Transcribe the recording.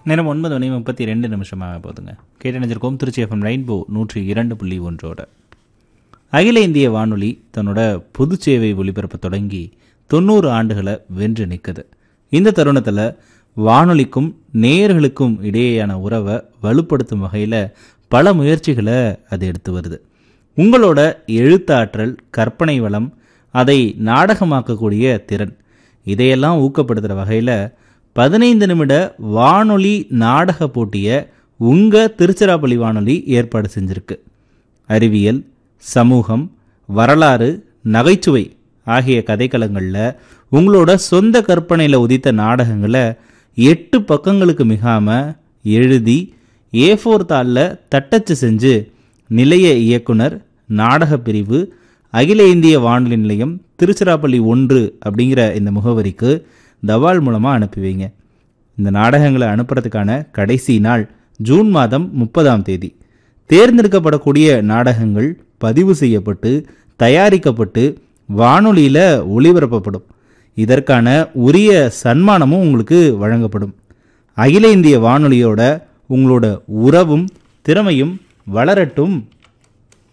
நேரம் ஒன்பது மணி முப்பத்தி ரெண்டு நிமிஷமாக போதுங்க கேட்டணிஞ்சிருக்கோம் திருச்சி எஃப்எம் ரெயின்போ நூற்றி இரண்டு புள்ளி ஒன்றோட அகில இந்திய வானொலி தன்னோட பொது சேவை ஒளிபரப்ப தொடங்கி தொண்ணூறு ஆண்டுகளை வென்று நிற்குது இந்த தருணத்தில் வானொலிக்கும் நேயர்களுக்கும் இடையேயான உறவை வலுப்படுத்தும் வகையில் பல முயற்சிகளை அது எடுத்து வருது உங்களோட எழுத்தாற்றல் கற்பனை வளம் அதை நாடகமாக்கக்கூடிய திறன் இதையெல்லாம் ஊக்கப்படுத்துகிற வகையில் பதினைந்து நிமிட வானொலி நாடக போட்டியை உங்கள் திருச்சிராப்பள்ளி வானொலி ஏற்பாடு செஞ்சுருக்கு அறிவியல் சமூகம் வரலாறு நகைச்சுவை ஆகிய கதைக்களங்களில் உங்களோட சொந்த கற்பனையில் உதித்த நாடகங்களை எட்டு பக்கங்களுக்கு மிகாமல் எழுதி ஏ ஃபோர் தாளில் தட்டச்சு செஞ்சு நிலைய இயக்குனர் நாடகப் பிரிவு அகில இந்திய வானொலி நிலையம் திருச்சிராப்பள்ளி ஒன்று அப்படிங்கிற இந்த முகவரிக்கு தபால் மூலமாக அனுப்பி வைங்க இந்த நாடகங்களை அனுப்புறதுக்கான கடைசி நாள் ஜூன் மாதம் முப்பதாம் தேதி தேர்ந்தெடுக்கப்படக்கூடிய நாடகங்கள் பதிவு செய்யப்பட்டு தயாரிக்கப்பட்டு வானொலியில் ஒளிபரப்பப்படும் இதற்கான உரிய சன்மானமும் உங்களுக்கு வழங்கப்படும் அகில இந்திய வானொலியோட உங்களோட உறவும் திறமையும் வளரட்டும்